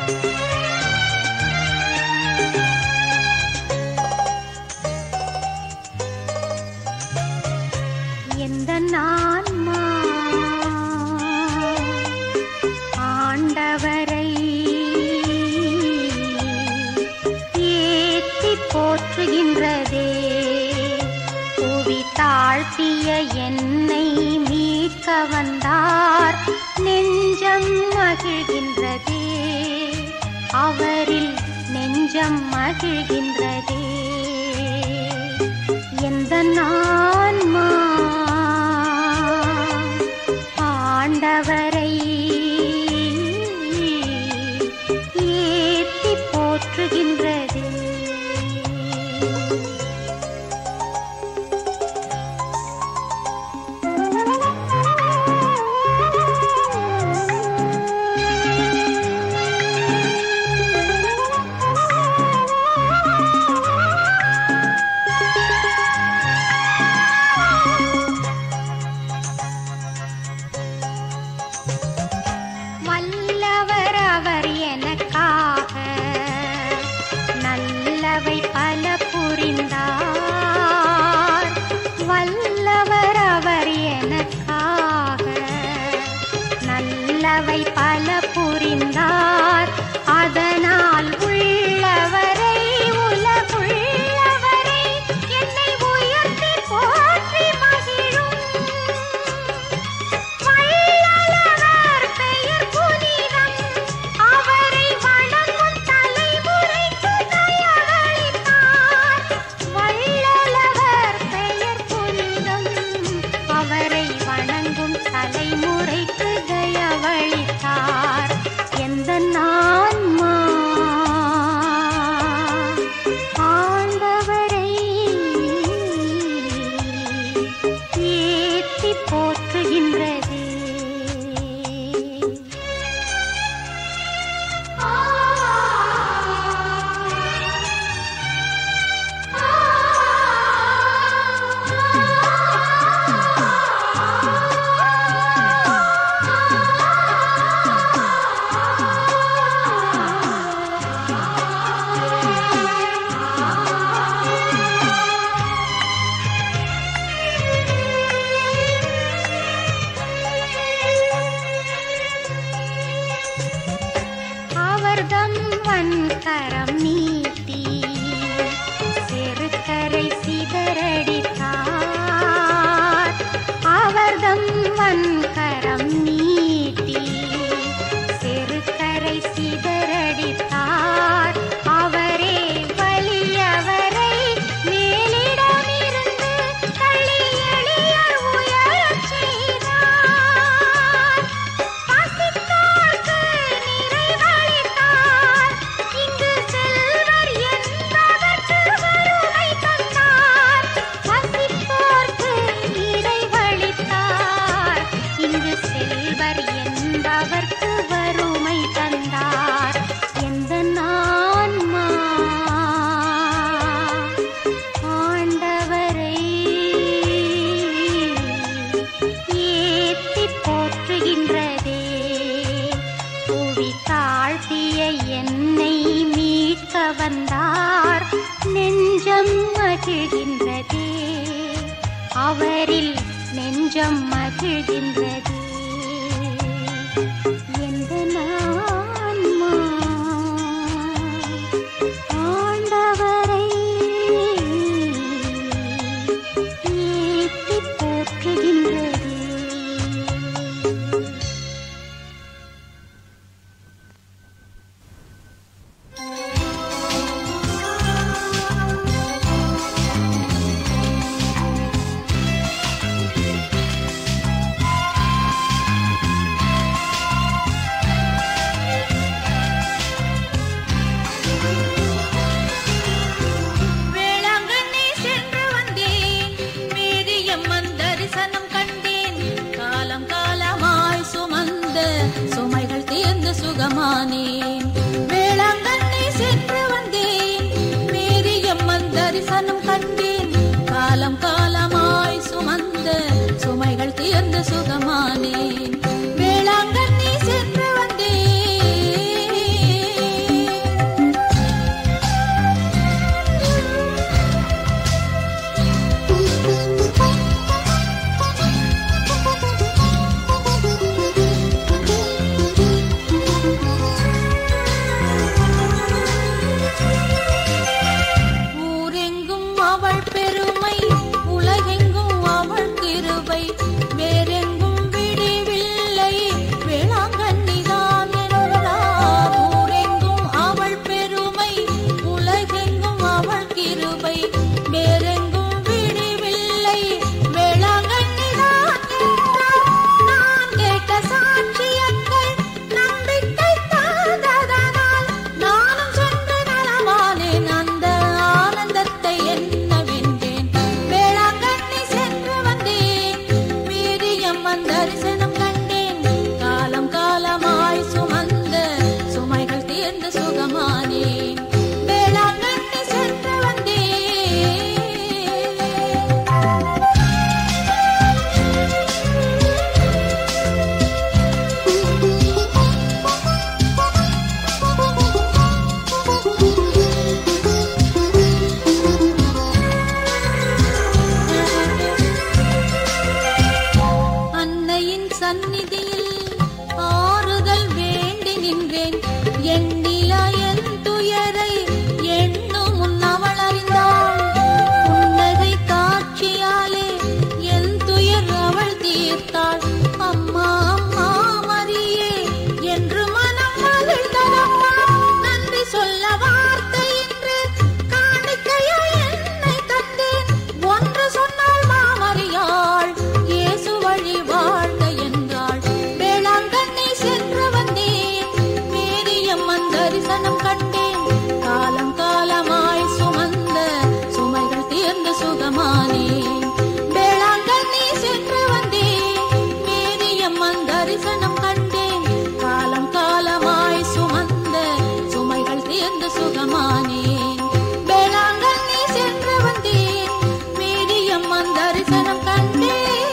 எந்த நான்மா ஆண்டவரை ஏத்தி போற்றுகின்றதே புவி தாழ்த்திய என்னை மீட்க வந்தார் நெஞ்சம் மகிழ்கின்றதே அவரில் நெஞ்சம் மகிழ்கின்றதே எந்த நான்மா ஆண்டவரை ஏத்தி போற்றுகின்றதே வல்லவர் அவர் எனக்காக நல்லவை பல புரிந்தார் வல்லவர் அவர் எனக்காக நல்லவை பல புரிந்தார் அதனால் உள்ளவரை உலகுள்ளவரை என்னை உயர்த்தி போற்றி மகிழும் வள்ளலவர் பெயர் புனிதம் அவரை வணங்கும் தலைமுறைக்கு தயவளித்தார் வள்ளலவர் பெயர் புனிதம் அவரை வணங்கும் தலைமுறைக்கு தயவளித்தார் எந்த நான்மா ஆண்டவரை ஏத்தி போற்றுகின்றதே அவர்தம் வன்கரம் நீட்டி செருக்கரை சிதறடித்தார் அவர்தம் வன்கரம் நீட்டி செருக்கரை சிதறடித்தார் அவரே வலியவரை மேலிடமிருந்து தள்ளி எளியர் உயரச் செய்தார் பசித்தோர்க்கு நிறைவளித்தார். இங்கு செல்வர் என்பவர்க்கு வறுமை தந்தார். பசித்தோர்க்கு நிறைவளித்தார். இங்கு செல்வர் என்பவர்க்கு வறுமை தந்தார் எந்த நான்மா ஆண்டவரை ஏத்தி போற்றுகின்றதே புவி தாழ்த்திய என்னை மீட்க வந்தார் நெஞ்சம் மகிழ்கின்றதே அவரில் நெஞ்சம் மகிழ்கின்றதே எந்த நான்மா ஆண்டவரை ஏத்தி போற்றுகின்றதே வேளாங்கண்ணி சென்று வந்தேன் மேரியம்மன் தரிசனம் கண்டேன் காலம் காலமாய் சுமந்த சுமைகள் தீர்ந்து சுகமானேன் வேளாங்கண்ணி சென்று வந்தேன் மேரியம்மன் தரிசனம் கண்டேன் காலம் காலமாய் சுமந்த சுமைகள் தீர்ந்து சுகமானேன் வேளாங்கண்ணி சென்று வந்தேன் எண்ணிலா என் துயரை எண்ணும் முன் அவள் அறிந்தாள் புன்னகை காட்சியாலே என் துயர் அவள் தீர்த்தாள் அம்மா அம்மா மரியே என்று மனம் மகிழ்ந்ததம்மா நன்றி சொல்ல வார்த்தை இன்று காணிக்கையா என்னை தந்தேன் ஒன்று சொன்னால் மாமறியாள் இயேசு வழி வாழ்க என்றாள் வேளாங்கண்ணி சென்று வந்தேன் மேரியம்மன் தரிசனம் கண்டேன் காலம் காலமாய் சுமந்த சுமைகள் தீர்ந்து சுகமானேன் வேளாங்கண்ணி சென்று வந்தேன் மேரியம்மன் தரிசனம் கண்டேன் காலம் காலமாய் சுமந்த சுமைகள் தீர்ந்து சுகமானேன் வேளாங்கண்ணி சென்று வந்தேன் மேரியம்மன் தரிசனம் கண்டேன்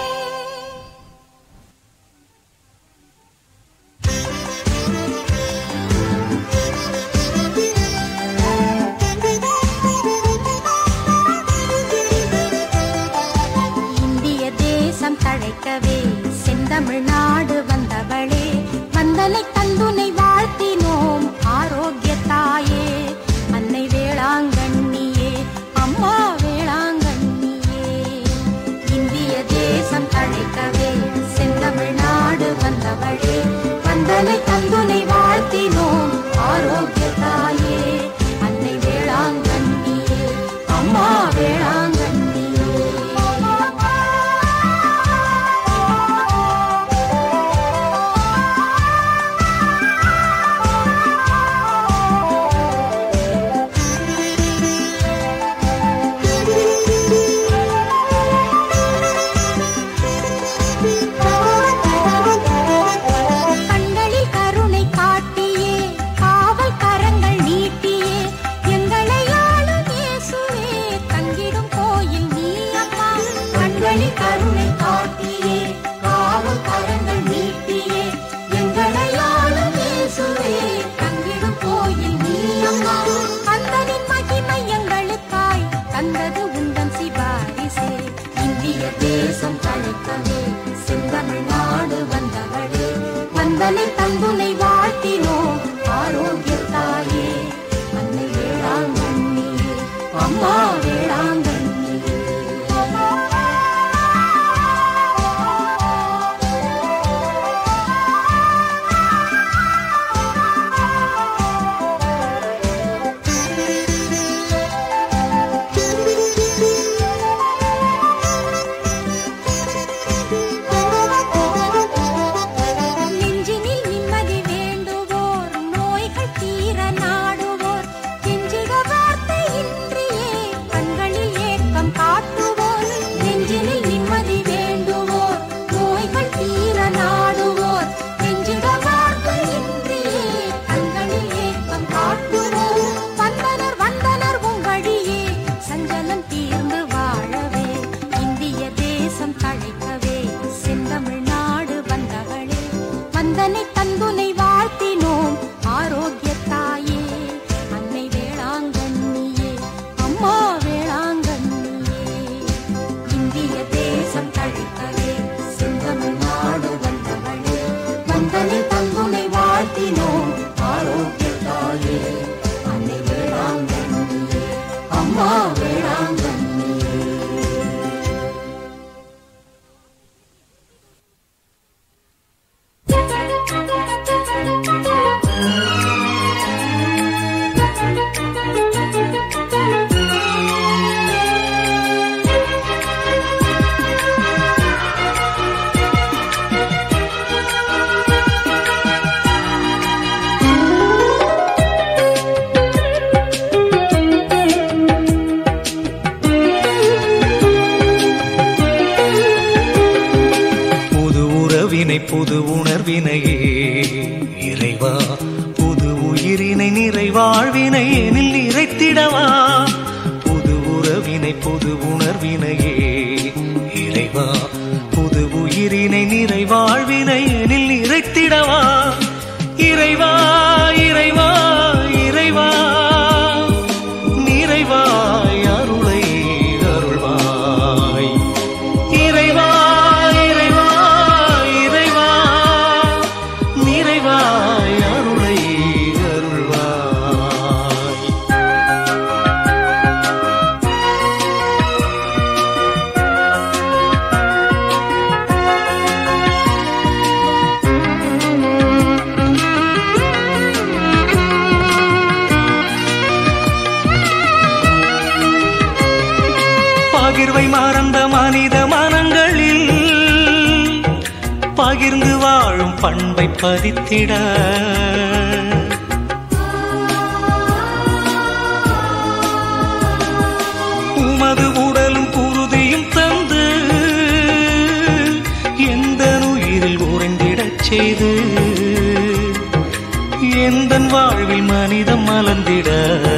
இந்திய தேசம் தழைக்கவே செந்தமிழ்நாடு வந்தவளே வந்தனை தந்துனை வாழ்த்தினோம் ஆரோக்கிய தாயே அன்னை வேளாங்கண்ணியே அம்மா வேளாங்கண்ணியே இந்திய தேசம் தழைக்கவே செந்தமிழ்நாடு வந்தவளே வந்தனை தந்துனை வாழ்த்தினோம் ஆரோக்கிய தாயே அன்னை வேளாங்கண்ணியே அம்மா வேளாங்கண்ணியே கண்களில் கருணை காட்டியே காவல் கரங்கள் நீட்டியே எங்களை ஆளும் இயேசுவே தங்கிடும் கோயில் நீ அம்மா கண்களில் கருணை காட்டியே காவல் கரங்கள் நீட்டியே எங்களை ஆளும் இயேசுவே தங்கிடும் கோயில் நீ அம்மா கந்தனின் மகிமை எங்களுக்காய் தந்தது உந்தன் சிபாரிசே இந்திய தேசம் தழைக்கவே செந்தமிழ்நாடு வந்தவளே வந்தனை தந்துனை வாழ்த்தினோம் ஆரோக்கிய தாயே அன்னை வேளாங்கண்ணியே அம்மா வேளாங்கண்ணியே நெஞ்சினில் நிம்மதி வேண்டுவோர் நோய்கள் தீர நாடுவோர் கெஞ்சிட வார்த்தை இன்றியே கண்களில் ஏக்கம் காட்டுவோர் நெஞ்சினில் நிம்மதி வேண்டுவோர் நோய்கள் தீர நாடுவோர் கெஞ்சிட வார்த்தை இன்றியே கண்களில் ஏக்கம் காட்டுவோர் வந்தனர் வந்தனர் உன் வழியே சஞ்சலம் தீர்ந்து வாழவே இந்திய தேசம் தழைக்கவே செந்தமிழ்நாடு வந்தவளே வந்தனை தந்துனை வாழ்த்தினோம் ஆரோக்கிய தாயே அன்னை வேளாங்கண்ணியே அம்மா வேளாங்கண்ணியே இந்திய தேசம் தழைக்கவே செந்தமிழ்நாடு வந்தவளே வந்தனை தந்துனை வாழ்த்தினோம் ஆரோக்கிய தாயே அன்னை வேளாங்கண்ணியே அம்மா வேளாங்கண்ணியே புது உறவினை புது உணர்வினையே இறைவா புது உயிரினை நிறைவாழ்வினை எனில் நிறைத்திடவா புது உறவினை புது உணர்வினையே இறைவா புது உயிரினை நிறைவாழ்வினை எனில் நிறைத்திடவா இறைவா இறைவா இறைவா நிறைவாய் அருளை அருள்வாய் இறைவா இறைவா இறைவா நிறைவாய் அருளை பகிர்வை மறந்த மனித மனங்களில் பகிர்ந்து வாழும் பண்பை பதித்திட உமது உடலும் குருதியும் தந்து எந்த உயிரில் உறைந்திடச் செய்து எந்த வாழ்வில் மனிதம் மலர்ந்திட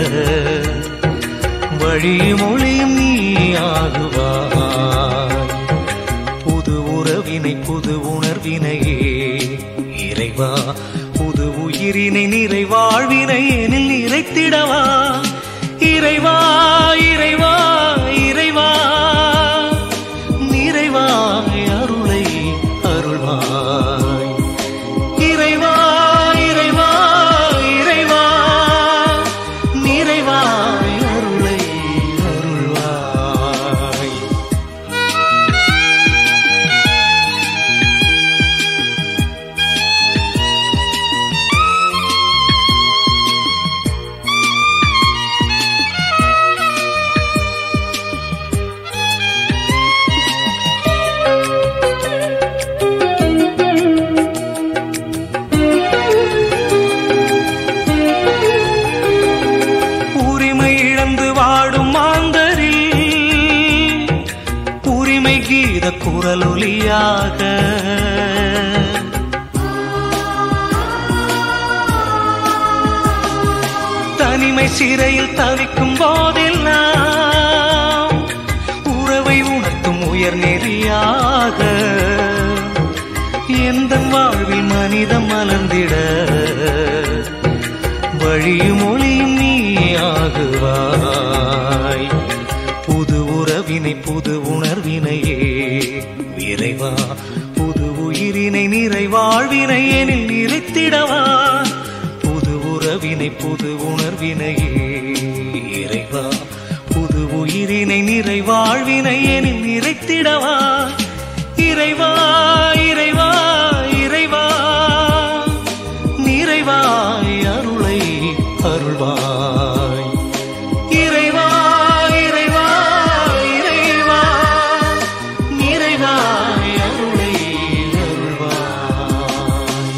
வழியும் ஒளியும் நீ ஆகுவாய் புது உறவினை புது உணர்வினையே இறைவா புது உயிரினை நிறைவாழ்வினை எனில் நிறைத்திடவா இறைவா இறைவா இறைவா நிறைவாய் அருளை அருள்வாய் இறைவா இறைவா இறைவா நிறைவாய் அருளை அருள்வாய் உரிமை இழந்து வாடும் மாந்தரில் உரிமை கீத குரலொலியாக தனிமை சிறையில் தவிக்கும் போதெல்லாம் உறவை உணர்த்தும் உயர் நெறியாக எந்த வாழ்வில் மனிதம் மலர்ந்திட வழியும் ஒளியும் நீ ஆகுவாய் புது உறவினை புது உணர்வினையே விரைவா புது உயிரினை நிறைவாழ்வினை எனில் நிறைத்திடவா புது உறவினை புது உணர்வினையே இறைவா புது உயிரினை நிறைவாழ்வினை எனில் நிறைத்திடவா இறைவா இறைவா இறைவா நிறைவாய் அருளை அருள்வாய் இறைவா இறைவா இறைவா நிறைவாய் அருளை அருள்வாய்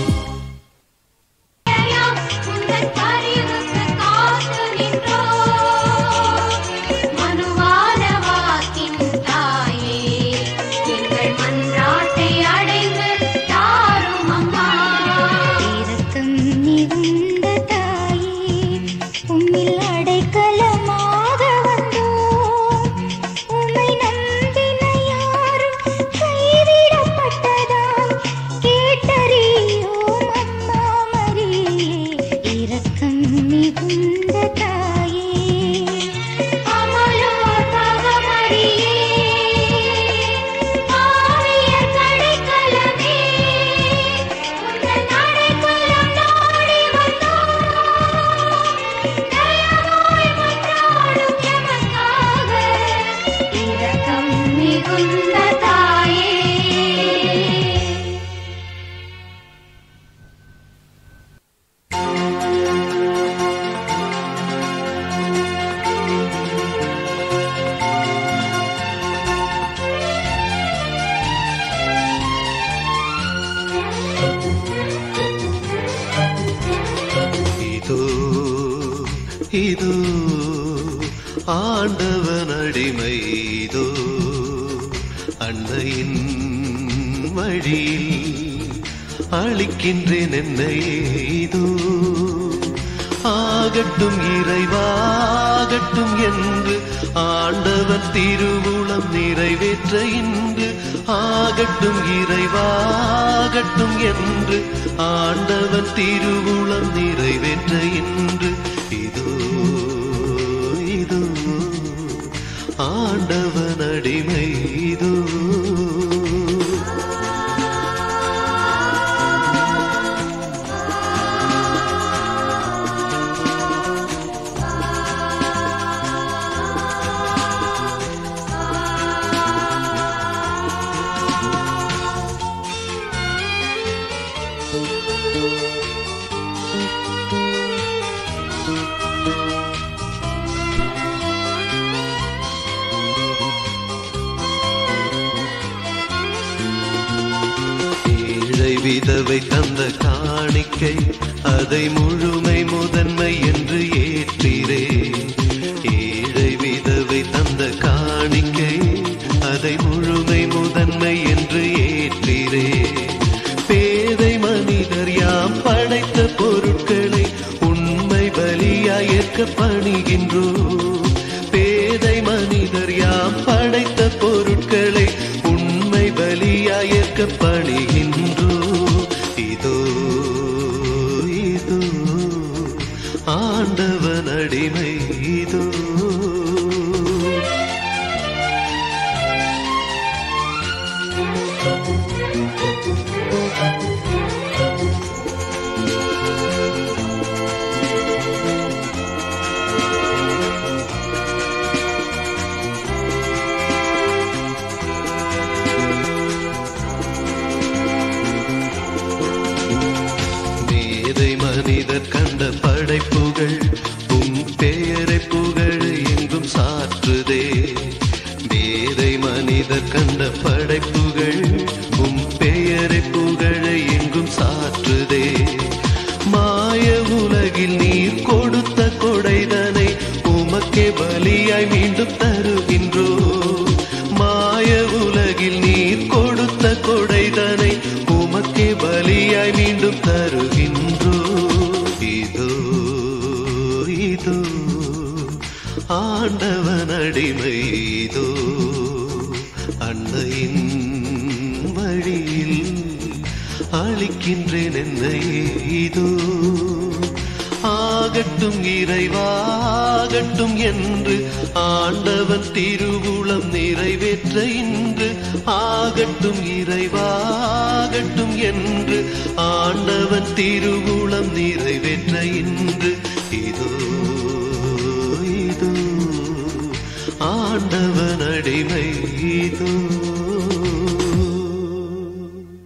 உந்தன் பரிவுக்கு காத்து நின்றோம். மனுவான வாக்கின் தாயே, எங்கள் மன்றாட்டை அடைந்து தாரும் அம்மா. இரக்கம் மிகுந்த தாயே உம்மில் அடைக்கலமாக வந்தோம் உம்மை நம்பின யாரும் கைவிடப்பட்டதாம் கேட்டறியோம் அம்மா மரியே இரக்கம் மிகுந்த தாயே அமலோர் பகமரியே, ஆவியர் கடைக்கலமே, உந்தன் அடைக்கலம் நாடி வந்தோம். தயவாய் மன்றாடும் எமக்காக, இரக்கம் மிகுந்த தாயே இதோ இதோ ஆண்டவன் அடிமை இதோ அன்னையின் வழியில் அளிக்கின்றேன் என்னை இதோ ஆகட்டும் இறைவாகட்டும் என்று ஆண்டவன் திருவுளம் நிறைவேற்ற இன்று ஆகட்டும் இறைவாகட்டும் என்று ஆண்டவன் திருவுளம் நிறைவேற்ற இன்று இதோ இதோ ஆண்டவன் அடிமை இதோ விதவை தந்த காணிக்கை அதை முழுமை முதன்மை என்று ஏற்றிரே ஏழை விதவை தந்த காணிக்கை அதை முழுமை முதன்மை என்று ஏற்றிரே பேதை மனிதர் யாம் படைத்த பொருட்களை உண்மை பலியாய் ஏற்க பணிகின்றோ பேதை மனிதர் யாம் படைத்த பொருட்களை உண்மை பலியாய் ஏற்க பணிகின்றோ இதோ இதோ ஆண்டவன் அடிமை இதோ மேதை மனிதர் கண்ட படைப்புகள் உம் பெயரை புகழ எங்கும் சாற்றுதே மேதை மனிதர் கண்ட படைப்புகள் உம் பெயரை புகழ எங்கும் சாற்றுதே மாய உலகில் நீர் கொடுத்த கொடைதனை உமக்கே பலியாய் மீண்டும் தருகின்றோ மாய உலகில் நீர் கொடுத்த கொடைதனை உமக்கே பலியாய் மீண்டும் தருகின்றோ இதோ இதோ ஆண்டவன் அடிமை இதோ அன்னையின் வழியில் அளிக்கின்றேன் என்னை இதோ ஆகட்டும் இறைவாகட்டும் என்று ஆண்டவன் திருவுளம் நிறைவேற்ற இன்று ஆகட்டும் இறைவாகட்டும் என்று ஆண்டவன் திருவுளம்